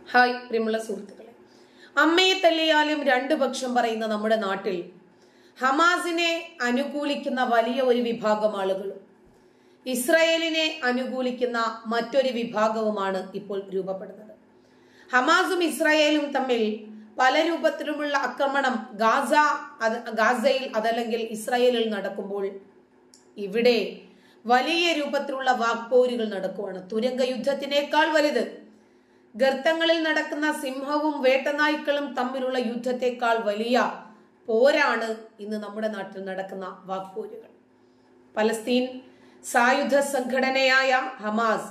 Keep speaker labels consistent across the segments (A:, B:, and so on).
A: Hi പ്രിയമുള്ള സുഹൃത്തുക്കളെ അമ്മയെ തല്ലിയാലും രണ്ടു പക്ഷം പറയുന്ന നമ്മുടെ നാട്ടിൽ ഹമാസിനെ അനുകൂലിക്കുന്ന വലിയ ഒരു വിഭാഗം ആളുകളും ഇസ്രായേലിനെ അനുകൂലിക്കുന്ന മറ്റൊരു വിഭാഗവുമാണ് ഇപ്പോൾ രൂപപ്പെടുന്നത് ഹമാസും ഇസ്രായേലും തമ്മിൽ പല രൂപത്തിലുമുള്ള ആക്രമണം ഗാസ അത് ഗാസയിൽ അതല്ലെങ്കിൽ ഇസ്രായേലിൽ നടക്കുമ്പോൾ ഇവിടെ വലിയ രൂപത്തിലുള്ള വാക്പോരുകൾ നടക്കുവാണ് തുരങ്ക യുദ്ധത്തിനേക്കാൾ വലുത് ഗർത്തങ്ങളിൽ നടക്കുന്ന സിംഹവും വേട്ടനായ്ക്കളും തമ്മിലുള്ള യുദ്ധത്തെക്കാൾ വലിയ പോരാണ് ഇന്ന് നമ്മുടെ നാട്ടിൽ നടക്കുന്ന വാക്പോരുകൾ പലസ്തീൻ സായുധ സംഘടനയായ ഹമാസ്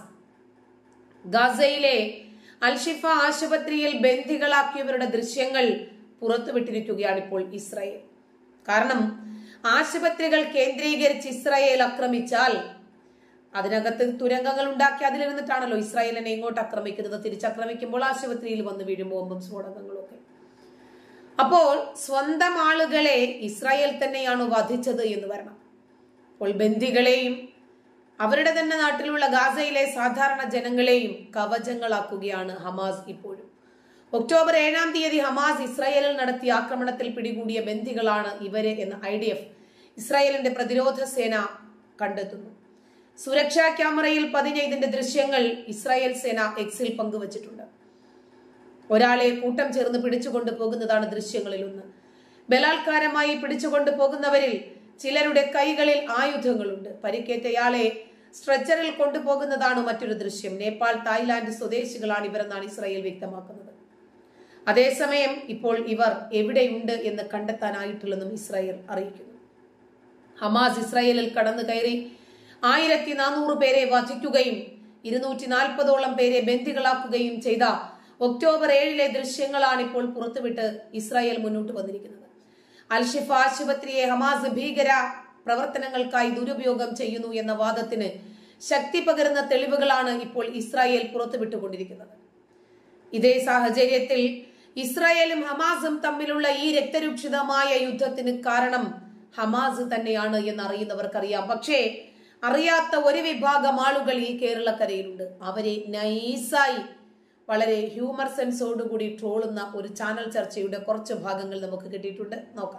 A: ഗാസയിലെ അൽഷിഫ ആശുപത്രിയിൽ ബന്ദികളാക്കിയവരുടെ ദൃശ്യങ്ങൾ പുറത്തുവിട്ടിരിക്കുകയാണ് ഇപ്പോൾ ഇസ്രായേൽ കാരണം ആശുപത്രികൾ കേന്ദ്രീകരിച്ച് ഇസ്രായേൽ ആക്രമിച്ചാൽ അതിനകത്ത് തുരങ്കങ്ങൾ ഉണ്ടാക്കി അതിലിരുന്നിട്ടാണല്ലോ ഇസ്രായേലിനെ ഇങ്ങോട്ട് ആക്രമിക്കുന്നത് തിരിച്ചാക്രമിക്കുമ്പോൾ ആശുപത്രിയിൽ വന്ന് വീഴും ബോംബും സ്ഫോടനങ്ങളും ഒക്കെ അപ്പോൾ സ്വന്തം ആളുകളെ ഇസ്രായേൽ തന്നെയാണ് വധിച്ചത് എന്ന് വരണം അപ്പോൾ ബന്ദികളെയും അവരുടെ തന്നെ നാട്ടിലുള്ള ഗാസയിലെ സാധാരണ ജനങ്ങളെയും കവചങ്ങളാക്കുകയാണ് ഹമാസ് ഇപ്പോഴും ഒക്ടോബർ ഏഴാം തീയതി ഹമാസ് ഇസ്രായേലിൽ നടത്തിയ ആക്രമണത്തിൽ പിടികൂടിയ ബന്ദികളാണ് ഇവര് എന്ന് ഐ ഡി എഫ് ഇസ്രായേലിന്റെ പ്രതിരോധ സേന കണ്ടെത്തുന്നു സുരക്ഷാ ക്യാമറയിൽ പതിഞ്ഞ ഇതിന്റെ ദൃശ്യങ്ങൾ ഇസ്രായേൽ സേന എക്സിൽ പങ്കുവച്ചിട്ടുണ്ട് ഒരാളെ കൂട്ടം ചേർന്ന് പിടിച്ചുകൊണ്ട് പോകുന്നതാണ് ദൃശ്യങ്ങളിൽ ഒന്ന് ബലാത്കാരമായി പിടിച്ചുകൊണ്ട് പോകുന്നവരിൽ ചിലരുടെ കൈകളിൽ ആയുധങ്ങളുണ്ട് പരിക്കേറ്റയാളെ സ്ട്രെച്ചറിൽ കൊണ്ടുപോകുന്നതാണ് മറ്റൊരു ദൃശ്യം നേപ്പാൾ തായ്ലാന്റ് സ്വദേശികളാണ് ഇവരെന്നാണ് ഇസ്രായേൽ വ്യക്തമാക്കുന്നത് അതേസമയം ഇപ്പോൾ ഇവർ എവിടെയുണ്ട് എന്ന് കണ്ടെത്താനായിട്ടില്ലെന്നും ഇസ്രായേൽ അറിയിക്കുന്നു ഹമാസ് ഇസ്രായേലിൽ കടന്നു കയറി ആയിരത്തി നാനൂറ് പേരെ വധിക്കുകയും ഇരുന്നൂറ്റി നാൽപ്പതോളം പേരെ ബന്ദികളാക്കുകയും ചെയ്ത ഒക്ടോബർ ഏഴിലെ ദൃശ്യങ്ങളാണ് ഇപ്പോൾ പുറത്തുവിട്ട് ഇസ്രായേൽ മുന്നോട്ട് വന്നിരിക്കുന്നത് അൽഷിഫ ആശുപത്രിയെ ഹമാസ് ഭീകര പ്രവർത്തനങ്ങൾക്കായി ദുരുപയോഗം ചെയ്യുന്നു എന്ന വാദത്തിന് ശക്തി പകരുന്ന തെളിവുകളാണ് ഇപ്പോൾ ഇസ്രായേൽ പുറത്തുവിട്ടുകൊണ്ടിരിക്കുന്നത് ഇതേ സാഹചര്യത്തിൽ ഇസ്രായേലും ഹമാസും തമ്മിലുള്ള ഈ രക്തരൂക്ഷിതമായ യുദ്ധത്തിന് കാരണം ഹമാസ് തന്നെയാണ് എന്ന് അറിയുന്നവർക്കറിയാം പക്ഷേ അറിയാത്ത ഒരു വിഭാഗം ആളുകൾ ഈ കേരളക്കരയിലുണ്ട് അവരെ നൈസായി വളരെ ഹ്യൂമർ സെൻസോടുകൂടി ട്രോളുന്ന ഒരു ചാനൽ ചർച്ചയുടെ കുറച്ച് ഭാഗങ്ങൾ നമുക്ക് കിട്ടിയിട്ടുണ്ട് നോക്കാം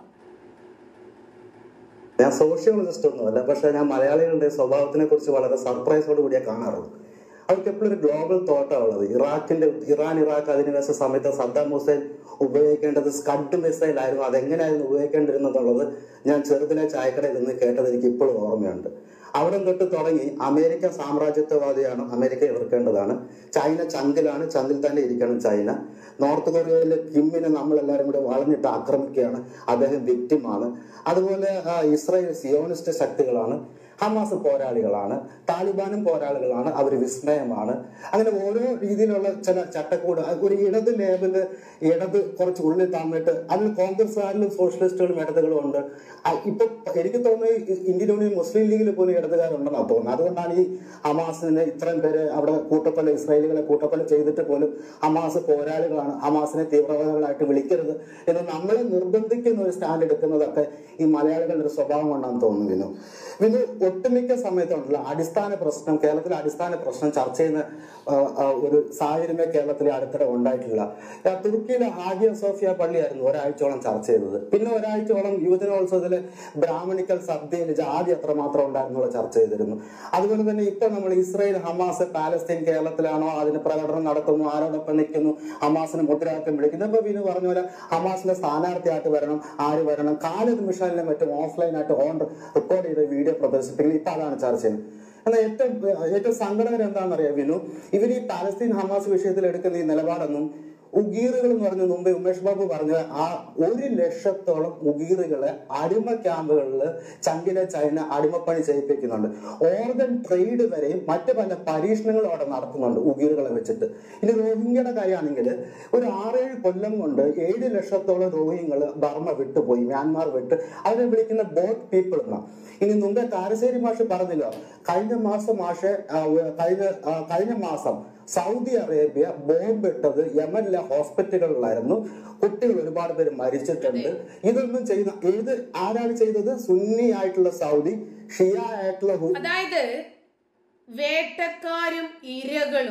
B: ഞാൻ സോഷ്യോളജിസ്റ്റ് ഒന്നുമല്ല പക്ഷെ ഞാൻ മലയാളികളുടെ സ്വഭാവത്തിനെ കുറിച്ച് വളരെ സർപ്രൈസോട് കൂടിയേ കാണാറുള്ളൂ അവർക്ക് എപ്പോഴും ഒരു ഗ്ലോബൽ തോട്ടാണ് ഉള്ളത് ഇറാഖിന്റെ ഇറാൻ ഇറാഖ് അധിനിവേശ സമയത്ത് സദ്ദാം ഹുസൈൻ ഉപയോഗിക്കേണ്ടത് സ്കഡ് മിസൈൽ ആയിരുന്നു അതെങ്ങനെയായിരുന്നു ഉപയോഗിക്കേണ്ടിരുന്നതുള്ളത് ഞാൻ ചെറുതിലെ ചായക്കടയിൽ നിന്ന് കേട്ടത് എനിക്ക് ഇപ്പോഴും ഓർമ്മയുണ്ട് അവിടെ തൊട്ട് തുടങ്ങി അമേരിക്ക സാമ്രാജ്യത്വവാദിയാണ് അമേരിക്ക എതിർക്കേണ്ടതാണ് ചൈന ചങ്കിലാണ് ചങ്കിൽ തന്നെ ഇരിക്കണം ചൈന നോർത്ത് കൊറിയയിലെ കിമ്മിനെ നമ്മളെല്ലാവരും കൂടെ വളഞ്ഞിട്ട് ആക്രമിക്കുകയാണ് അദ്ദേഹം വിക്റ്റിമാണ് അതുപോലെ ആ, ഇസ്രായേൽ സിയോണിസ്റ്റ് ശക്തികളാണ് ഹമാസ് പോരാളികളാണ് താലിബാനും പോരാളികളാണ് അവർ വിസ്മയമാണ് അങ്ങനെ ഓരോ രീതിയിലുള്ള ചില ചട്ടക്കൂട് അത് ഒരു ഇടത് ലേബല് ഇടത് കുറച്ച് ഉള്ളിൽ താന്നിട്ട് അതിൽ കോൺഗ്രസ്സുകാരിലും സോഷ്യലിസ്റ്റുകളും ഇടതുകളും ഉണ്ട് ആ, ഇപ്പൊ എനിക്ക് തോന്നുന്നു ഈ ഇന്ത്യൻ യൂണിയൻ മുസ്ലിം ലീഗിൽ പോലും ഇടതുകാരുണ്ടെന്നാണ് തോന്നുന്നത് അതുകൊണ്ടാണ് ഈ ഹമാസിന് ഇത്രയും പേര് അവിടെ കൂട്ടക്കൊല ഇസ്രായേലികളെ കൂട്ടക്കൊല ചെയ്തിട്ട് പോലും ഹമാസ് പോരാളികളാണ് ഹമാസിനെ തീവ്രവാദികളായിട്ട് വിളിക്കരുത് എന്ന് നമ്മളെ നിർബന്ധിക്കുന്ന ഒരു സ്റ്റാൻഡ് എടുക്കുന്നതൊക്കെ ഈ മലയാളികളുടെ ഒരു സ്വഭാവം കൊണ്ടാണ് തോന്നുന്നു വിനു വിനു ഒട്ടുമിക്ക സമയത്തുണ്ടല്ലോ അടിസ്ഥാന പ്രശ്നം കേരളത്തിലെ അടിസ്ഥാന പ്രശ്നം ചർച്ച ചെയ്യുന്ന ആ, ആ, ഒരു സാഹചര്യമേ കേരളത്തിലെ അടുത്തിടെ ഉണ്ടായിട്ടില്ല ആ, തുർക്കിയിലെ ഹാഗിയ സോഫിയ പള്ളിയായിരുന്നു ഒരാഴ്ചയോളം ചർച്ച ചെയ്തത് പിന്നെ ഒരാഴ്ചയോളം യുവജനോത്സവത്തിലെ ബ്രാഹ്മണിക്കൽ സദ്യയിൽ ജാതി എത്രമാത്രം ഉണ്ടായിരുന്നുള്ള ചർച്ച ചെയ്തിരുന്നു അതുപോലെ തന്നെ ഇപ്പൊ നമ്മൾ ഇസ്രായേൽ ഹമാസ് പാലസ്തീൻ കേരളത്തിലാണോ അതിന് പ്രകടനം നടത്തുന്നു ആരോടൊപ്പം നിൽക്കുന്നു ഹമാസിന് മുദ്രാവാക്യം വിളിക്കുന്നു ഇപ്പൊ വിനു പറഞ്ഞ പോലെ ഹമാസിന്റെ സ്ഥാനാർത്ഥിയായിട്ട് വരണം ആര് വരണം കാലിദ് മിഷനിലെ മറ്റും ഓഫ്ലൈനായിട്ട് ഓൺ റെക്കോർഡ് ചെയ്ത വീഡിയോ പ്രദർശിപ്പിക്കുന്നത് ഇപ്പൊ അതാണ് ചർച്ച ചെയ്യുന്നത് എന്നാൽ ഏറ്റവും ഏറ്റവും സങ്കടകരം എന്താണെന്നറിയാം വിനു ഇവർ ഈ പാലസ്തീൻ ഹമാസ് വിഷയത്തിൽ എടുക്കുന്ന ഈ നിലപാടൊന്നും ഉഗീറുകൾ എന്ന് പറഞ്ഞ മുമ്പേ ഉമേഷ് ബാബു പറഞ്ഞ ആ ഒരു ലക്ഷത്തോളം ഉഗീറുകളെ അടിമ ക്യാമ്പുകളിൽ ചങ്കിലെ ചൈന അടിമപ്പണി ചെയ്യിപ്പിക്കുന്നുണ്ട് ഓർഗൻ ട്രേഡ് വരെയും മറ്റു പല പരീക്ഷണങ്ങളും അവിടെ നടത്തുന്നുണ്ട് ഉഗീറുകളെ വെച്ചിട്ട് ഇനി റോഹിംഗ്യയുടെ കാര്യമാണെങ്കിൽ ഒരു ആറേഴ് കൊല്ലം കൊണ്ട് ഏഴ് ലക്ഷത്തോളം റോഹിംഗ്യങ്ങൾ ബർമ്മ വിട്ടുപോയി മ്യാൻമാർ വിട്ട് അവരെ വിളിക്കുന്ന ബോട്ട് പീപ്പിൾ എന്നാണ് ഇനി മുമ്പേ താരശ്ശേരി മാഷ് പറഞ്ഞല്ലോ കഴിഞ്ഞ മാസം മാഷ് ആ, കഴിഞ്ഞ ആ, കഴിഞ്ഞ മാസം സൗദി അറേബ്യ ബോംബിട്ടത് യമനിലെ ഹോസ്പിറ്റലുകളിലായിരുന്നു കുട്ടികൾ ഒരുപാട് പേര് മരിച്ചിട്ടുണ്ട് ഇതൊന്നും ചെയ്യുന്ന ഏത് ആരാണ് ചെയ്തത് സുന്നി ആയിട്ടുള്ള സൗദി ഷിയ ആയിട്ടുള്ള ഹു-
A: അതായത് വേട്ടക്കാരും ഇരകളും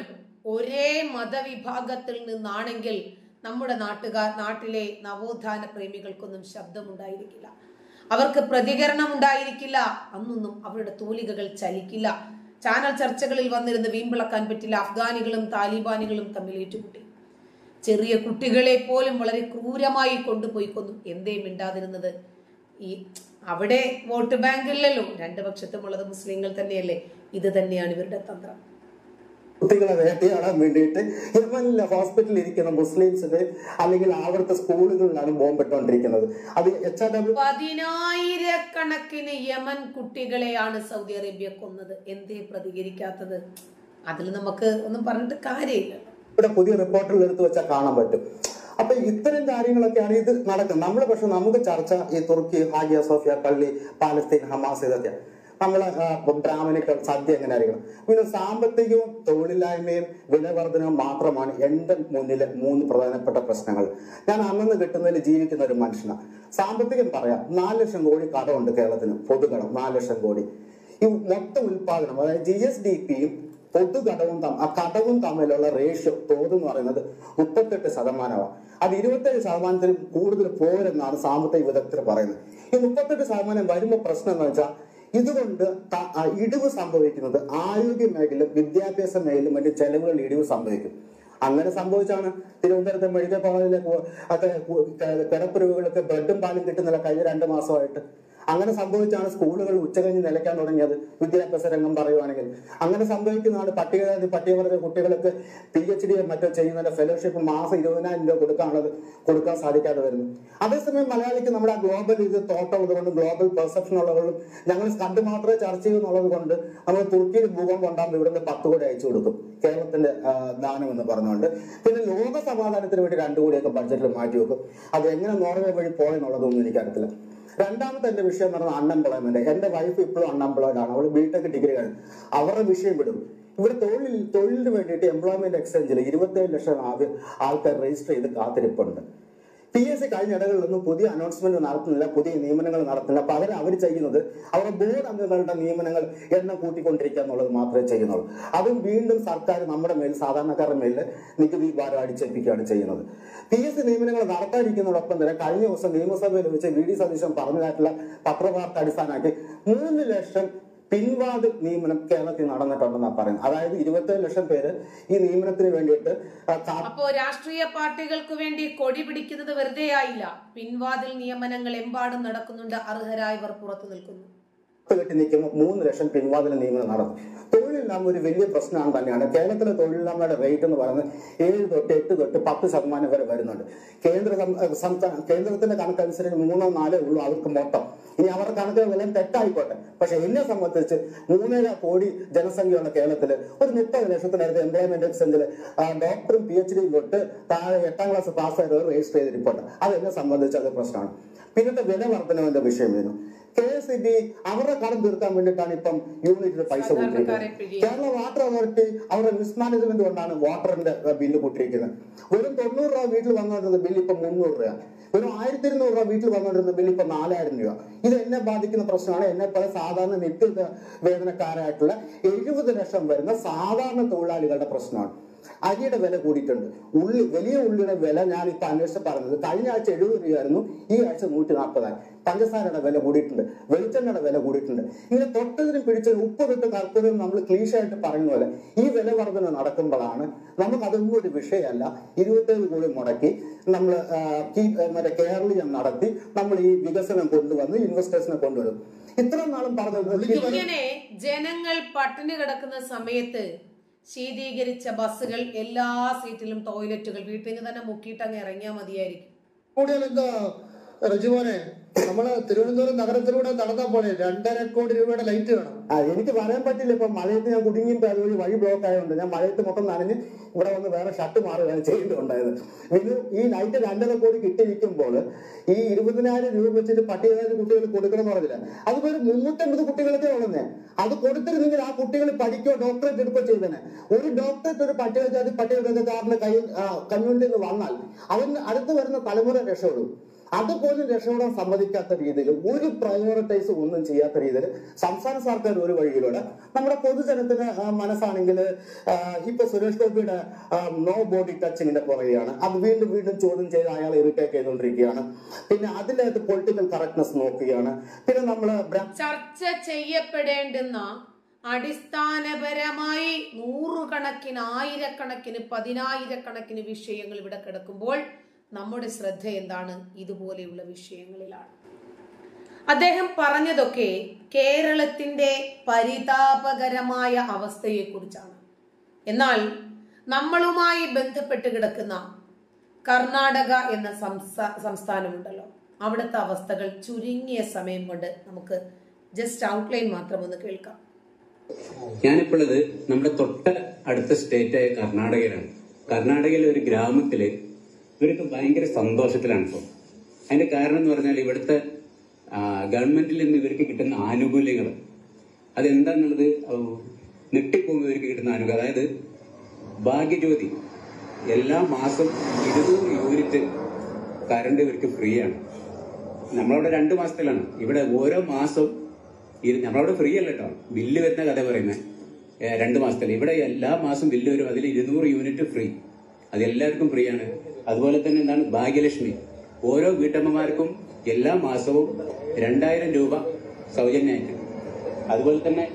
A: ഒരേ മതവിഭാഗത്തിൽ നിന്നാണെങ്കിൽ നമ്മുടെ നാട്ടുകാർ നാട്ടിലെ നവോത്ഥാന പ്രേമികൾക്കൊന്നും ശബ്ദമുണ്ടായിരിക്കില്ല അവർക്ക് പ്രതികരണം ഉണ്ടായിരിക്കില്ല അന്നൊന്നും അവരുടെ തൂലികകൾ ചലിക്കില്ല ചാനൽ ചർച്ചകളിൽ വന്നിരുന്ന് വീമ്പിളക്കാൻ പറ്റില്ല അഫ്ഗാനികളും താലിബാനികളും തമ്മിൽ ഏറ്റുമുട്ടി ചെറിയ കുട്ടികളെ പോലും വളരെ ക്രൂരമായി കൊണ്ടുപോയി കൊന്നു എന്തേ മിണ്ടാതിരുന്നത് ഈ അവിടെ വോട്ട് ബാങ്ക് ഇല്ലല്ലോ രണ്ട് പക്ഷത്തും ഉള്ളത് മുസ്ലിങ്ങൾ തന്നെയല്ലേ ഇത് തന്നെയാണ് ഇവരുടെ തന്ത്രം
B: കുട്ടികളെ വേട്ടയാടാൻ വേണ്ടിയിട്ട് യമനിലെ ഹോസ്പിറ്റലിൽ ഇരിക്കുന്ന മുസ്ലിംസിന് അല്ലെങ്കിൽ അവിടുത്തെ സ്കൂളുകളിലാണ് ബോംബിട്ടുകൊണ്ടിരിക്കുന്നത് അത് എച്ച് ആർ ഡബ്ല്യു
A: പതിനായിരക്കണക്കിന് യമൻ കുട്ടികളെയാണ് സൗദി അറേബ്യ കൊന്നത് എന്തേ പ്രതികരിക്കാത്തത് അതിൽ നമുക്ക് ഒന്നും പറഞ്ഞിട്ട് കാര്യമില്ല
B: ഇവിടെ പുതിയ റിപ്പോർട്ടുകൾ എടുത്തു വെച്ചാൽ കാണാൻ പറ്റും അപ്പൊ ഇത്തരം കാര്യങ്ങളൊക്കെയാണ് ഇത് നടക്കുന്നത് നമ്മൾ പക്ഷെ നമുക്ക് ചർച്ച ഈ തുർക്കി ഹാഗിയ സോഫിയ പള്ളി പാലസ്തീൻ ഹമാസ് ഇതൊക്കെ നമ്മളെ ബ്രാഹ്മണികൾ സദ്യ എങ്ങനെ അറിയണം പിന്നെ സാമ്പത്തികവും തൊഴിലില്ലായ്മയും വിലവർധനവും മാത്രമാണ് എന്റെ മുന്നിലെ മൂന്ന് പ്രധാനപ്പെട്ട പ്രശ്നങ്ങൾ ഞാൻ അന്നു കിട്ടുന്നതിൽ ജീവിക്കുന്ന ഒരു മനുഷ്യനാണ് സാമ്പത്തികം പറയാം നാല് ലക്ഷം കോടി കടമുണ്ട് കേരളത്തിന് പൊതുകടം നാല് ലക്ഷം കോടി ഈ മൊത്തം ഉൽപാദനം അതായത് ജി എസ് ഡി പിയും പൊതുകടവും തം- ആ കടവും തമ്മിലുള്ള റേഷ്യോ തോത് എന്ന് പറയുന്നത് മുപ്പത്തെട്ട് ശതമാനമാണ് അത് ഇരുപത്തേഴ് ശതമാനത്തിൽ കൂടുതൽ പോരെന്നാണ് സാമ്പത്തിക വിദഗ്ധർ പറയുന്നത് ഈ മുപ്പത്തെട്ട് ശതമാനം വരുമ്പോൾ പ്രശ്നം എന്ന് വെച്ചാൽ ഇതുകൊണ്ട് ത- ആ ഇടിവ് സംഭവിക്കുന്നത് ആരോഗ്യ മേഖല വിദ്യാഭ്യാസ മേഖല മറ്റ് ചെലവുകളിൽ ഇടിവ് സംഭവിക്കും അങ്ങനെ സംഭവിച്ചാണ് തിരുവനന്തപുരത്തെ മെഡിക്കൽ കോളേജിലെ കു- ഒക്കെ കു- ക- കിടപ്പുരവുകൾക്ക് ബ്രെഡും പാലും കിട്ടുന്നില്ല കഴിഞ്ഞ രണ്ട് മാസമായിട്ട് അങ്ങനെ സംഭവിച്ചാണ് സ്കൂളുകൾ ഉച്ചകഴിഞ്ഞ് നിലയ്ക്കാൻ തുടങ്ങിയത് വിദ്യാഭ്യാസ രംഗം പറയുവാണെങ്കിൽ അങ്ങനെ സംഭവിക്കുന്നതാണ് പട്ടികജാതി പട്ടികവർഗ കുട്ടികൾക്ക് പി എച്ച് ഡി മറ്റോ ചെയ്യുന്നതിന്റെ ഫെലോഷിപ്പ് മാസം ഇരുപതിനായിരം രൂപ കൊടുക്കാനുള്ളത് കൊടുക്കാൻ സാധിക്കാതെ വരുന്നു അതേസമയം മലയാളിക്ക് നമ്മുടെ ആ ഗ്ലോബൽ ഇത് തോട്ടം ഉള്ളതുകൊണ്ട് ഗ്ലോബൽ പെർസെപ്ഷൻ ഉള്ളതുകൊണ്ടും ഞങ്ങൾ കണ്ട് മാത്രമേ ചർച്ച ചെയ്യൂ എന്നുള്ളത് കൊണ്ട് നമ്മൾ തുർക്കിയിൽ ഭൂകമ്പം ഉണ്ടാകുമ്പോൾ ഇവിടുന്ന് പത്ത് കോടി അയച്ചു കൊടുക്കും കേരളത്തിന്റെ ആ, ദാനം എന്ന് പറഞ്ഞുകൊണ്ട് പിന്നെ ലോക സമാധാനത്തിന് വേണ്ടി രണ്ടു കോടിയൊക്കെ ബഡ്ജറ്റിൽ മാറ്റി വെക്കും അത് എങ്ങനെ നോർവേ വഴി പോയെന്നുള്ളതൊന്നും എനിക്കറിയത്തില്ല രണ്ടാമത്തെ എന്റെ വിഷയം എന്ന് പറയുന്നത് അൺഎംപ്ലോയ്മെന്റ് എന്റെ വൈഫ് ഇപ്പോഴും അൺഎംപ്ലോയിഡ് ആണ് അവൾ ബിടെക് ഡിഗ്രി കഴിഞ്ഞു അവരുടെ വിഷയം വിടും ഇവിടെ തൊഴിൽ തൊഴിലിന് വേണ്ടിയിട്ട് എംപ്ലോയ്മെന്റ് എക്സ്ചേഞ്ചിൽ ഇരുപത്തേഴ് ലക്ഷം ആദ്യ ആൾക്കാർ രജിസ്റ്റർ ചെയ്ത് കാത്തിരിപ്പുണ്ട് പി എസ് സി കഴിഞ്ഞ ഇടകളിലൊന്നും പുതിയ അനൗൺസ്മെന്റ് നടത്തുന്നില്ല പുതിയ നിയമനങ്ങൾ നടത്തുന്നില്ല പകരം അവർ ചെയ്യുന്നത് അവരുടെ ബോർഡ് അംഗങ്ങളുടെ നിയമനങ്ങൾ എണ്ണം കൂട്ടിക്കൊണ്ടിരിക്കുക എന്നുള്ളത് മാത്രമേ ചെയ്യുന്നുള്ളൂ അതും വീണ്ടും സർക്കാർ നമ്മുടെ മേൽ സാധാരണക്കാരുടെ മേൽ നികുതി ഭാരം അടിച്ചേൽപ്പിക്കുകയാണ് ചെയ്യുന്നത് പി എസ് സി നിയമനങ്ങൾ നടത്താതിരിക്കുന്നതോടൊപ്പം തന്നെ കഴിഞ്ഞ ദിവസം നിയമസഭയിൽ വെച്ച് വി ഡി സതീശൻ പറഞ്ഞതായിട്ടുള്ള പത്രവാർത്ത അടിസ്ഥാനമാക്കി മൂന്ന് ലക്ഷം പിൻവാതിൽ നിയമനം കേരളത്തിൽ നടന്നിട്ടുണ്ടെന്നാണ് പറയുന്നത് അതായത് ഇരുപത്തേഴ് ലക്ഷം പേര് ഈ നിയമനത്തിന് വേണ്ടിയിട്ട് ആ, കാ-
A: അപ്പോ രാഷ്ട്രീയ പാർട്ടികൾക്ക് വേണ്ടി കൊടി പിടിക്കുന്നത് വെറുതെ ആയില്ല പിൻവാതിൽ നിയമനങ്ങൾ എമ്പാടും നടക്കുന്നുണ്ട് അർഹരായവർ പുറത്തു നിൽക്കുന്നു
B: കെട്ടി നിൽക്കുമ്പോൾ മൂന്ന് ലക്ഷം പിൻവാതിൽ നിയമനം നടന്നു തൊഴിലില്ലായ്മ ഒരു വലിയ പ്രശ്നമാണ് തന്നെയാണ് കേരളത്തിലെ തൊഴിലില്ലായ്മയുടെ റേറ്റ് എന്ന് പറയുന്നത് ഏഴ് തൊട്ട് എട്ട് തൊട്ട് പത്ത് ശതമാനം വരെ വരുന്നുണ്ട് കേന്ദ്ര സം- ഏഹ് സംസ്ഥാന കേന്ദ്രത്തിന്റെ കണക്കനുസരിച്ച് മൂന്നോ നാലോ ഉള്ളൂ അവർക്ക് മൊത്തം ഇനി അവരുടെ കണക്ക് വല്ലതും തെറ്റായിക്കോട്ടെ പക്ഷെ എന്നെ സംബന്ധിച്ച് മൂന്നര കോടി ജനസംഖ്യയുള്ള കേരളത്തില് ഒരു മുപ്പത് ലക്ഷത്തിനടുത്ത് എംപ്ലോയ്മെന്റ് എക്സ്ചേഞ്ചിൽ ഡോക്ടറും പി എച്ച് ഡിയും തൊട്ട് താഴെ എട്ടാം ക്ലാസ് പാസ്സായവർ രജിസ്റ്റർ ചെയ്തിരിപ്പുണ്ട് അത് എന്നെ സംബന്ധിച്ച് അത് പ്രശ്നമാണ് പിന്നത്തെ വില വർധനവിന്റെ വിഷയം വരുന്നു കെ എസ് ഇ ബി അവരുടെ കടം തീർക്കാൻ വേണ്ടിയിട്ടാണ് ഇപ്പം യൂണിറ്റിന് പൈസ
A: സാധാരണക്കാരെ
B: കൂട്ടിയിരിക്കുന്നത്
A: പിഴിയാൻ.
B: കേരള വാട്ടർ അതോറിറ്റി അവരുടെ മിസ്മാനേജ്മെന്റ് കൊണ്ടാണ് വാട്ടറിന്റെ ബില്ല് കൂട്ടിയിരിക്കുന്നത് വെറും തൊണ്ണൂറ് രൂപ വീട്ടിൽ വന്നുകൊണ്ടിരുന്ന ബില്ല് ഇപ്പൊ മുന്നൂറ് രൂപ വെറും ആയിരത്തി ഇരുന്നൂറ് രൂപ വീട്ടിൽ വന്നുകൊണ്ടിരുന്ന ബില്ല് ഇപ്പൊ നാലായിരം രൂപ ഇത് എന്നെ ബാധിക്കുന്ന പ്രശ്നമാണ് എന്നെ പോലെ സാധാരണ നിത്യ വേതനക്കാരായിട്ടുള്ള എഴുപത് ലക്ഷം വരുന്ന സാധാരണ തൊഴിലാളികളുടെ പ്രശ്നമാണ് അരിയുടെ വില കൂടിയിട്ടുണ്ട് ഉള്ളി വലിയ ഉള്ളിയുടെ വില ഞാൻ ഇപ്പൊ അന്വേഷിച്ച് പറഞ്ഞത് കഴിഞ്ഞ ആഴ്ച എഴുപത് രൂപയായിരുന്നു ഈ ആഴ്ച നൂറ്റി നാൽപ്പതായി പഞ്ചസാരയുടെ വില കൂടിയിട്ടുണ്ട് വെളിച്ചെണ്ണയുടെ വില കൂടിയിട്ടുണ്ട് ഇങ്ങനെ തൊട്ടതിനും പിടിച്ചതിനും ഉപ്പ് തൊട്ട് കർപ്പൂരം നമ്മൾ ക്ലീഷായിട്ട് പറയുന്ന പോലെ ഈ വില വർധന നടക്കുമ്പോഴാണ് നമുക്ക് അതൊന്നും ഒരു വിഷയമല്ല ഇരുപത്തേഴ് കോടി മുടക്കി നമ്മൾ മറ്റേ കേരളീയം നടത്തി നമ്മൾ ഈ വികസനം കൊണ്ടുവന്ന് ഇൻവെസ്റ്റേഴ്സിനെ കൊണ്ടുവരും ഇത്രയും നാളും പറഞ്ഞത്
A: ഇങ്ങനെ ജനങ്ങൾ പട്ടിണി കിടക്കുന്ന സമയത്ത് ശീതീകരിച്ച ബസ്സുകൾ എല്ലാ സീറ്റിലും ടോയ്ലറ്റുകൾ വീട്ടിൽ നിന്ന് തന്നെ മുക്കിയിട്ട് അങ്ങ് ഇറങ്ങിയാൽ മതിയായിരിക്കും
C: കൂടുതൽ എന്താ റജുമോനെ നമ്മള് തിരുവനന്തപുരം നഗരത്തിലൂടെ നടന്നാ പോലെ രണ്ടര കോടി രൂപയുടെ ലൈറ്റ് വേണം
B: ആ എനിക്ക് പറയാൻ പറ്റില്ല ഇപ്പൊ മഴയത്ത് ഞാൻ കുടുങ്ങിയിട്ട് അതുവഴി വഴി ബ്ലോക്ക് ആയതുകൊണ്ട് ഞാൻ മഴയത്ത് മൊത്തം നനഞ്ഞ് ഇവിടെ വന്ന് വേറെ ഷർട്ട് മാറുകയാണ് ചെയ്യേണ്ടതുണ്ടായത് ഇത് ഈ നൈറ്റ് രണ്ടര കോടി കിട്ടിയിരിക്കുമ്പോൾ ഈ ഇരുപതിനായിരം രൂപ വെച്ചിട്ട് പട്ടികജാതി കുട്ടികൾ കൊടുക്കണം എന്ന് പറഞ്ഞില്ല അത് ഒരു മുന്നൂറ്റമ്പത് കുട്ടികൾക്കേ ഉള്ളന്നേ അത് കൊടുത്തിരുന്നെങ്കിൽ ആ കുട്ടികൾ പഠിക്കോ ഡോക്ടറേറ്റ് എടുക്കോ ചെയ്തേനെ ഒരു ഡോക്ടറേറ്റ് ഒരു പട്ടികജാതി പട്ടികജാതിക്കാരന്റെ കയ്യിൽ കമ്മ്യൂണിറ്റിയിൽ നിന്ന് വന്നാൽ അവന് അടുത്ത് വരുന്ന തലമുറ രക്ഷപ്പെടും അതുപോലും രക്ഷപ്പെടാൻ സമ്മതിക്കാത്ത രീതിയിൽ ഒരു പ്രയോറിറ്റൈസ് ഒന്നും ചെയ്യാത്ത രീതിയിൽ സംസ്ഥാന സർക്കാർ ഒരു വഴിയിലൂടെ നമ്മുടെ പൊതുജനത്തിന് ആ, മനസ്സാണെങ്കിൽ ആ, ഇപ്പൊ സുരേഷ് ഗോപിയുടെ നോ ബോഡി ടച്ചിങ്ങിന്റെ പുറകെയാണ് അത് വീണ്ടും വീണ്ടും ചോദ്യം ചെയ്ത് അയാൾ ഇറിറ്റേറ്റ് ചെയ്തുകൊണ്ടിരിക്കുകയാണ് പിന്നെ അതിനകത്ത് പൊളിറ്റിക്കൽ കറക്റ്റ്നെസ് നോക്കുകയാണ് പിന്നെ നമ്മള് ബ്ര-
A: ചർച്ച ചെയ്യപ്പെടേണ്ടുന്ന അടിസ്ഥാനപരമായി നൂറുകണക്കിന് ആയിരക്കണക്കിന് പതിനായിരക്കണക്കിന് വിഷയങ്ങൾ ഇവിടെ കിടക്കുമ്പോൾ നമ്മുടെ ശ്രദ്ധ എന്താണ് ഇതുപോലെയുള്ള വിഷയങ്ങളിലാണ് അദ്ദേഹം പറഞ്ഞതൊക്കെ കേരളത്തിന്റെ പരിതാപകരമായ അവസ്ഥയെക്കുറിച്ചാണ് എന്നാൽ നമ്മളുമായി ബന്ധപ്പെട്ട് കിടക്കുന്ന കർണാടക എന്ന സംസ്ഥാ സംസ്ഥാനമുണ്ടല്ലോ അവിടുത്തെ അവസ്ഥകൾ ചുരുങ്ങിയ സമയം കൊണ്ട് നമുക്ക് ജസ്റ്റ് ഔട്ട്ലൈൻ മാത്രം ഒന്ന് കേൾക്കാം
D: ഞാനിപ്പോഴത് നമ്മുടെ തൊട്ട അടുത്ത സ്റ്റേറ്റായ കർണാടകയിലാണ് കർണാടകയിലെ ഒരു ഗ്രാമത്തില് ഇവർക്ക് ഭയങ്കര സന്തോഷത്തിലാണ് ഇപ്പോൾ അതിന്റെ കാരണം എന്ന് പറഞ്ഞാൽ ഇവിടുത്തെ ആ, ഗവൺമെന്റിൽ നിന്ന് ഇവർക്ക് കിട്ടുന്ന ആനുകൂല്യങ്ങൾ അതെന്താന്നുള്ളത് നെട്ടിപ്പോകുമ്പോൾ ഇവർക്ക് കിട്ടുന്ന ആനുകൂല്യം അതായത് ഭാഗ്യജ്യോതി എല്ലാ മാസം ഇരുന്നൂറ് യൂണിറ്റ് കറണ്ട് ഇവർക്ക് ഫ്രീ ആണ് നമ്മളവിടെ രണ്ട് മാസത്തിലാണ് ഇവിടെ ഓരോ മാസം ഇത് നമ്മളവിടെ ഫ്രീ അല്ല കേട്ടോ ബില്ല് വരുന്ന കഥ പറയുന്നത് രണ്ട് മാസത്തിൽ ഇവിടെ എല്ലാ മാസം ബില്ല് വരും അതിൽ ഇരുന്നൂറ് യൂണിറ്റ് ഫ്രീ അത് എല്ലാവർക്കും ഫ്രീ ആണ് അതുപോലെ തന്നെ എന്താണ് ഭാഗ്യലക്ഷ്മി ഓരോ വീട്ടമ്മമാർക്കും എല്ലാ മാസവും രണ്ടായിരം രൂപ സൗജന്യമായിട്ട് അതുപോലെ തന്നെ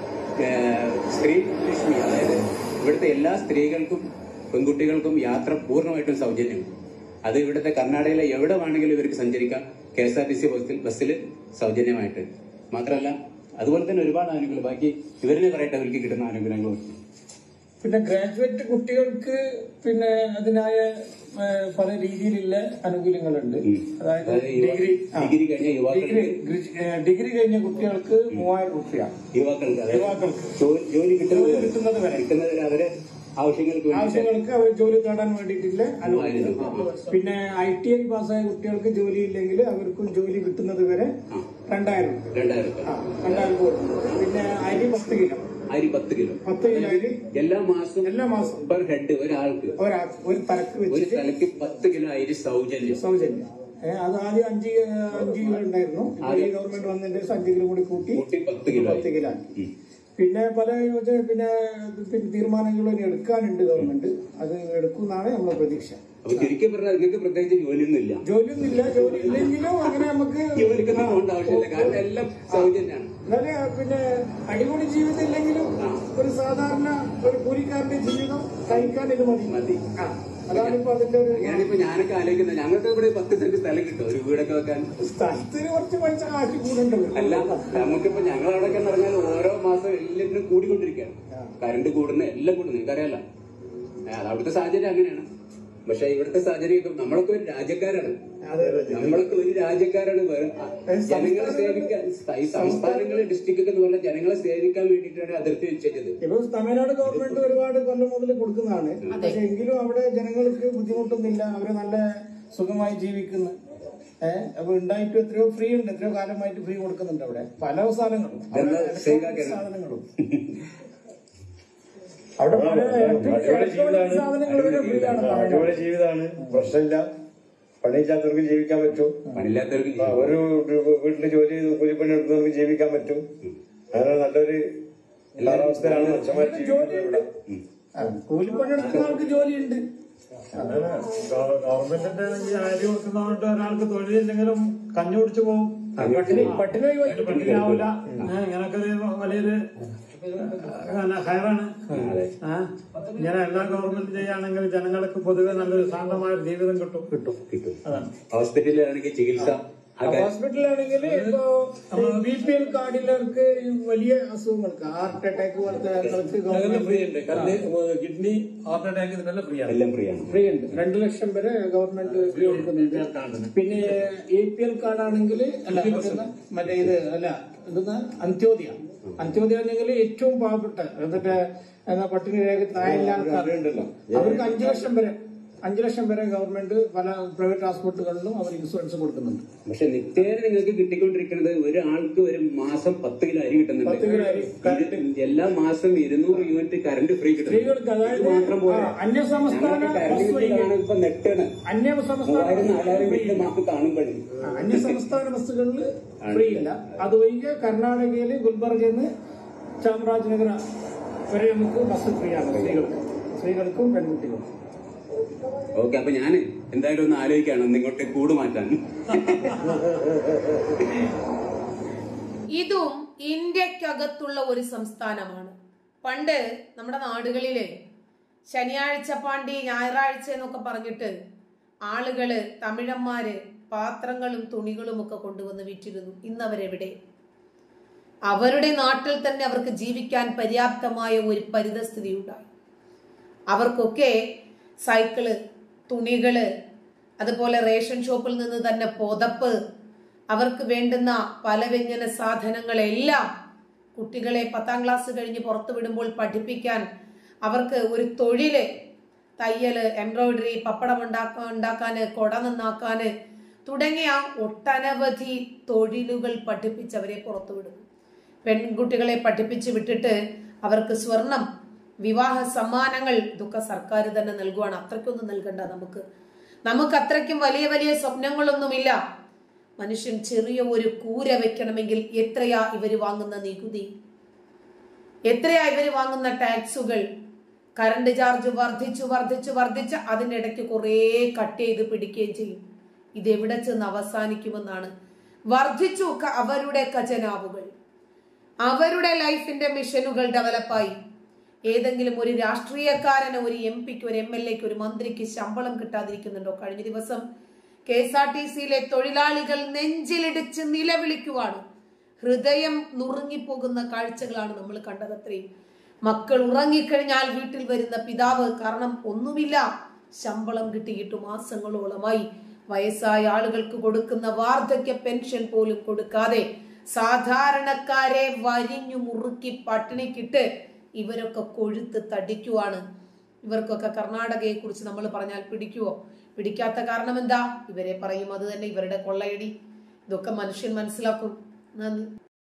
D: ഏഹ്, സ്ത്രീ ലക്ഷ്മി അതായത് ഇവിടുത്തെ എല്ലാ സ്ത്രീകൾക്കും പെൺകുട്ടികൾക്കും യാത്ര പൂർണ്ണമായിട്ടും സൗജന്യം അത് ഇവിടുത്തെ കർണാടകയിലെ എവിടെ വേണമെങ്കിലും ഇവർക്ക് സഞ്ചരിക്കാം K S R T C ബസ്സിൽ ബസ്സിൽ സൗജന്യമായിട്ട് മാത്രമല്ല അതുപോലെ തന്നെ ഒരുപാട് ആനുകൂല്യം ബാക്കി ഇവരിനെ പറയട്ടെ അവർക്ക് കിട്ടുന്ന ആനുകൂല്യങ്ങളും
E: പിന്നെ ഗ്രാജുവേറ്റ് കുട്ടികൾക്ക് പിന്നെ അതിനായ ആ, പല രീതിയിലുള്ള അനുകൂല്യങ്ങളുണ്ട്
D: ഉം.
E: അതായത്
D: അതായത് യുവ-
E: ഡിഗ്രി ആ,
D: ഡിഗ്രി കഴിഞ്ഞ യുവാക്കൾക്ക്
E: ഡിഗ്രി ഗ്രി- ഏ, ഡിഗ്രി കഴിഞ്ഞ കുട്ടികൾക്ക് മൂവായിരം റുപ്യാണ്
D: യുവാക്കൾക്ക് അതായത്
E: യുവാക്കൾക്ക്.
D: ജോലി ജോലി കിട്ടുന്നത്
E: ജോലി
D: വരെ
E: കിട്ടുന്നത് വരെ.
D: കിട്ടുന്നത് വരെ അവരെ ആവശ്യങ്ങൾക്ക് വേണ്ടി
E: ആവശ്യങ്ങൾക്ക് അവർ ജോലി നേടാൻ വേണ്ടിയിട്ടുള്ള
D: മൂവായിരം രൂപ.
E: അനുകൂല്യം പിന്നെ ഐ ടി ഐ പാസ്സായ കുട്ടികൾക്ക് ജോലി ഇല്ലെങ്കിൽ അവർക്കും ജോലി കിട്ടുന്നത് വരെ രണ്ടായിരം രൂപ
D: രണ്ടായിരം രൂപ
E: ആ രണ്ടായിരം രൂപ പിന്നെ അരി പത്ത് കിലോ
D: അരി പത്ത് കിലോ
E: പത്ത് കിലോ അരി
D: എല്ലാ മാസവും
E: എല്ലാ മാസം
D: പെർ ഹെഡ് ഒരാൾക്ക്
E: ഒരാ ഒരു തലക്ക്
D: ഒരു
E: വെച്ചിട്ട്
D: തലയ്ക്ക് പത്ത് കിലോ അരി സൗജന്യം
E: സൗജന്യം ഏ, അത് ആദ്യം അഞ്ച് കിലോ- അഞ്ച് കിലോ ഉണ്ടായിരുന്നു ഇപ്പോൾ ഈ ഗവൺമെന്റ് വന്നതിന്റെ ശേഷം അഞ്ച് കിലോ കൂടി കൂട്ടി
D: കൂട്ടി പത്ത് കിലോ ആയി.
E: പത്ത് കിലോ ആക്കി
D: ഉം.
E: പിന്നെ പല യോജന പിന്നെ പിന്നെ തീരുമാനങ്ങളും ഇനി എടുക്കാനുണ്ട് ഗവൺമെന്റ് അത് എടുക്കുമെന്നാണ് നമ്മുടെ പ്രതീക്ഷ
D: അപ്പൊ ചുരുക്കി പറഞ്ഞാൽ നിങ്ങൾക്ക് പ്രത്യേകിച്ച് ജോലിയൊന്നും ഇല്ല
E: ജോലിയൊന്നുമില്ല ജോലി ഇല്ലെങ്കിലും അങ്ങനെ നമുക്ക്
D: ജോലിക്കൊന്നും പോകേണ്ട ആവശ്യമില്ല കാരണം എല്ലാം സൗജന്യമാണ്
E: എന്നാല് പിന്നെ അടിപൊളി ജീവിതം ഇല്ലെങ്കിലും ഒരു സാധാരണ ഒരു കൂലിക്കാരന്റെ ജീവിതം കഴിക്കാൻ ഇത് മതി
D: മതി.
E: ആ അതാണ് ഇപ്പൊ അതിന്റെ ഒരു
D: ഞാനിപ്പോ ഞാനൊക്കെ ആലോചിക്കുന്നത് ഞങ്ങൾക്ക് ഇവിടെ പത്ത് സെന്റ് സ്ഥലം കിട്ടും ഒരു വീടൊക്കെ വെക്കാൻ
E: സ്ഥലത്തിന് കുറച്ച് പൈസ കാശ് കൂടുണ്ടല്ലോ
D: അല്ല നമുക്കിപ്പോ ഞങ്ങൾ അവിടെ ഒക്കെ പറഞ്ഞാൽ ഓരോ മാസം എല്ലാത്തിനും കൂടിക്കൊണ്ടിരിക്കുകയാണ് കറണ്ട് കൂടുന്ന എല്ലാം കൂടുന്നു നിങ്ങൾക്കറിയാലോ ഏ, അത് അവിടുത്തെ സാഹചര്യം അങ്ങനെയാണ് പക്ഷെ ഇവിടുത്തെ സാഹചര്യം നമ്മളൊക്കെ ഒരു രാജ്യക്കാരാണ്
E: അതെ അതെ
D: നമ്മളൊക്കെ ഒരു രാജ്യക്കാരാണ് വേറെ- ജനങ്ങളെ സേവിക്കാൻ ഈ സംസ്ഥാനങ്ങളെ ഡിസ്ട്രിക്ട് ഒക്കെ എന്ന് പറഞ്ഞാൽ ജനങ്ങളെ സേവിക്കാൻ വേണ്ടിയിട്ടാണ് അതിർത്തി നിശ്ചയിച്ചത്
E: ഇപ്പൊ തമിഴ്നാട് ഗവൺമെന്റ് ഒരുപാട് കൊല്ലം മുതൽ കൊടുക്കുന്നതാണ് പക്ഷെ എങ്കിലും അവിടെ ജനങ്ങൾക്ക് ബുദ്ധിമുട്ടൊന്നുമില്ല അവര് നല്ല സുഖമായി ജീവിക്കുന്നു ഏഹ് അപ്പൊ ഉണ്ടായിട്ടും എത്രയോ ഫ്രീ ഉണ്ട് എത്രയോ കാലമായിട്ട് ഫ്രീ കൊടുക്കുന്നുണ്ട് അവിടെ പല സാധനങ്ങളും
D: ഇതെന്താ സേവാക്കാൻ?
E: സാധനങ്ങളും അവിടെ പല electric- electronic സാധനങ്ങൾ വരെ ഫ്രീ ആണ് തമിഴ്നാട്.
F: അടിപൊളി ജീവിതമാണ് പ്രശ്നമില്ല പണിയില്ലാത്തവർക്ക് ജീവിക്കാൻ പറ്റും
D: പണിയില്ലാത്തവർക്ക്
F: ആ, ഒരു വീട്ടിൽ ജോലി ചെയ്ത് കൂലിപ്പണി എടുക്കുന്നവർക്ക് ജീവിക്കാൻ പറ്റും അങ്ങനെ നല്ലൊരു കാലാവസ്ഥയിലാണ് മനുഷ്യന്മാർ ജീവിക്കുന്നത് ഇവിടെ
E: ആ, കൂലിപ്പണി എടുക്കുന്ന ആൾക്ക് ജോലിയുണ്ട്
G: ഗവൺമെന്റിന്റെ ഈ അരി കൊടുക്കുന്നതുകൊണ്ട് ഒരാൾക്ക് തൊഴിലില്ലെങ്കിലും കഞ്ഞി കുടിച്ചു പോകും
E: പട്ടിണി പട്ടിണി ഒഴിവാക്കി
G: പട്ടിണിയാവില്ല ഇങ്ങനൊക്കെ ഒരു വലിയൊരു ഹയറാണ് ഇങ്ങനെ എല്ലാ ഗവൺമെന്റ് ചെയ്യുകയാണെങ്കിൽ ജനങ്ങൾക്ക് പൊതുവെ നല്ലൊരു ശാന്തമായ ഒരു ജീവിതം കിട്ടും കിട്ടും
D: കിട്ടും
G: അതാണ്
D: ഹോസ്പിറ്റലിലാണെങ്കിൽ ചികിത്സ ആ കാര്യം-
E: ഹോസ്പിറ്റലാണെങ്കിൽ ഇപ്പോ ബി പി എൽ കാർഡിലവർക്ക് വലിയ അസുഖങ്ങൾക്ക് ഹാർട്ട് അറ്റാക്ക് പോലത്തെ ആളുകൾക്ക് ഗവൺമെന്റ്
G: കിഡ്നി ഹാർട്ട് അറ്റാക്ക് ഇതിനെല്ലാം ഫ്രീ ആണ്
D: എല്ലാം ഫ്രീ ആണ്
E: ഫ്രീ ഉണ്ട് രണ്ട് ലക്ഷം വരെ ഗവൺമെന്റ് ഫ്രീ കൊടുക്കുന്നുണ്ട് പിന്നെ എ പി എൽ കാർഡാണെങ്കിൽ അല്ല മറ്റേത് മറ്റേ ഇത് അല്ല എന്തെന്നാ അന്ത്യോദയ അന്ത്യോദയ ആണെങ്കിൽ ഏറ്റവും പാവപ്പെട്ട എന്നിട്ട് എന്നാ പട്ടിണി രേഖ താഴെയുള്ള ആൾക്കാർ അവർക്ക് അഞ്ചു ലക്ഷം വരെ അഞ്ചു ലക്ഷം വരെ ഗവൺമെന്റ് പല പ്രൈവറ്റ് ട്രാൻസ്പോർട്ടുകളിലും അവർ ഇൻഷുറൻസ് കൊടുക്കുന്നുണ്ട്
D: പക്ഷെ നിത്യേന നിങ്ങൾക്ക് കിട്ടിക്കൊണ്ടിരിക്കുന്നത് ഒരാൾക്ക് ഒരു മാസം പത്ത് കിലോ അരി കിട്ടുന്നുണ്ട്
E: പത്ത് കിലോ അരി, കറണ്ട്.
D: ഇത് എല്ലാ മാസം ഇരുന്നൂറ് യൂണിറ്റ് കറണ്ട് ഫ്രീ
E: സ്ത്രീകൾക്ക് അതായത്
D: ഇത് മാത്രം പോരാ
E: ആ, അന്യസംസ്ഥാന
D: ഞങ്ങൾക്ക് കറണ്ട്
E: ബസ്
D: ബില്ല്
E: വഴി-
D: കാണാൻ ഇപ്പൊ നെട്ടാണ്
E: അന്യ സംസ്ഥാന
D: മൂവായിരം നാലായിരം ബില്ല് മാസം കാണുമ്പോഴേ
E: ആ, അന്യ സംസ്ഥാന ബസ്സുകളിൽ ഫ്രീ ഇല്ല അതൊഴികെ കർണാടകയില് ഗുൽബർഗയിൽ നിന്ന് ചാമരാജനഗര വരെ നമുക്ക് ബസ് ഫ്രീ ആണ് സ്ത്രീകൾക്ക് സ്ത്രീകൾക്കും പെൺകുട്ടികൾക്കും
D: ഓക്കെ അപ്പൊ ഞാൻ എന്തായാലും ഒന്ന് ആലോചിക്കാണ് ഒന്ന് ഇങ്ങോട്ട് കൂട് മാറ്റാൻ
A: ഇതും ഇന്ത്യക്കകത്തുള്ള ഒരു സംസ്ഥാനമാണ് പണ്ട് നമ്മുടെ നാടുകളില് ശനിയാഴ്ച പാണ്ടി ഞായറാഴ്ച എന്നൊക്കെ പറഞ്ഞിട്ട് ആളുകള് തമിഴന്മാര് പാത്രങ്ങളും തുണികളും ഒക്കെ കൊണ്ടുവന്ന് വിറ്റിരുന്നു ഇന്ന് അവരെവിടെ അവരുടെ നാട്ടിൽ തന്നെ അവർക്ക് ജീവിക്കാൻ പര്യാപ്തമായ ഒരു പരിതസ്ഥിതി ഉണ്ടായി അവർക്കൊക്കെ സൈക്കിള് തുണികള് അതുപോലെ റേഷൻ ഷോപ്പിൽ നിന്ന് തന്നെ പുതപ്പ് അവർക്ക് വേണ്ടുന്ന പല വ്യഞ്ജന സാധനങ്ങളെല്ലാം കുട്ടികളെ പത്താം ക്ലാസ് കഴിഞ്ഞ് പുറത്തു വിടുമ്പോൾ പഠിപ്പിക്കാൻ അവർക്ക് ഒരു തൊഴില് തയ്യല് എംബ്രോയിഡറി പപ്പടം ഉണ്ടാക്കാൻ ഉണ്ടാക്കാന് കൊട നന്നാക്കാന് തുടങ്ങിയ ഒട്ടനവധി തൊഴിലുകൾ പഠിപ്പിച്ച് അവരെ പുറത്തുവിടുന്നു പെൺകുട്ടികളെ പഠിപ്പിച്ച് വിട്ടിട്ട് അവർക്ക് സ്വർണം വിവാഹ സമ്മാനങ്ങൾ ഇതൊക്കെ സർക്കാർ തന്നെ നൽകുവാണ് അത്രയ്ക്കൊന്നും നൽകണ്ട നമുക്ക് നമുക്ക് അത്രയ്ക്കും വലിയ വലിയ സ്വപ്നങ്ങളൊന്നുമില്ല മനുഷ്യൻ ചെറിയ ഒരു കൂര വെക്കണമെങ്കിൽ എത്രയാ ഇവര് വാങ്ങുന്ന നികുതി എത്രയാ ഇവര് വാങ്ങുന്ന ടാക്സുകൾ കറണ്ട് ചാർജ് വർദ്ധിച്ചു വർദ്ധിച്ചു വർദ്ധിച്ച് അതിൻ്റെ ഇടയ്ക്ക് കുറേ കട്ട് ചെയ്ത് പിടിക്കുകയും ചെയ്യും ഇത് എവിടെ ചെന്ന് അവസാനിക്കുമെന്നാണ് വർദ്ധിച്ചു ക- അവരുടെ ഖജനാവുകൾ അവരുടെ ലൈഫിന്റെ മിഷനുകൾ ഡെവലപ്പായി ഏതെങ്കിലും ഒരു രാഷ്ട്രീയക്കാരന് ഒരു എം പിക്ക് ഒരു എം എൽ എക്ക് ഒരു മന്ത്രിക്ക് ശമ്പളം കിട്ടാതിരിക്കുന്നുണ്ടോ കഴിഞ്ഞ ദിവസം കെ എസ് ആർ ടി സിയിലെ തൊഴിലാളികൾ നെഞ്ചിലിടിച്ച് നിലവിളിക്കുവാണ് ഹൃദയം നുറുങ്ങിപ്പോകുന്ന കാഴ്ചകളാണ് നമ്മൾ കണ്ടതത്രയും മക്കൾ ഉറങ്ങിക്കഴിഞ്ഞാൽ വീട്ടിൽ വരുന്ന പിതാവ് കാരണം ഒന്നുമില്ല ശമ്പളം കിട്ടിയിട്ട് മാസങ്ങളോളമായി വയസ്സായ ആളുകൾക്ക് കൊടുക്കുന്ന വാർദ്ധക്യ പെൻഷൻ പോലും കൊടുക്കാതെ സാധാരണക്കാരെ വരിഞ്ഞു മുറുക്കി പട്ടിണിക്കിട്ട് ഇവരൊക്കെ കൊഴുത്ത് തടിക്കുവാണ് ഇവർക്കൊക്കെ കർണാടകയെ കുറിച്ച് നമ്മൾ പറഞ്ഞാൽ പിടിക്കുവോ പിടിക്കാത്ത കാരണം എന്താ ഇവരെ പറയും അത് തന്നെ ഇവരുടെ കൊള്ളയടി ഇതൊക്കെ മനുഷ്യൻ മനസ്സിലാക്കും നന്ദി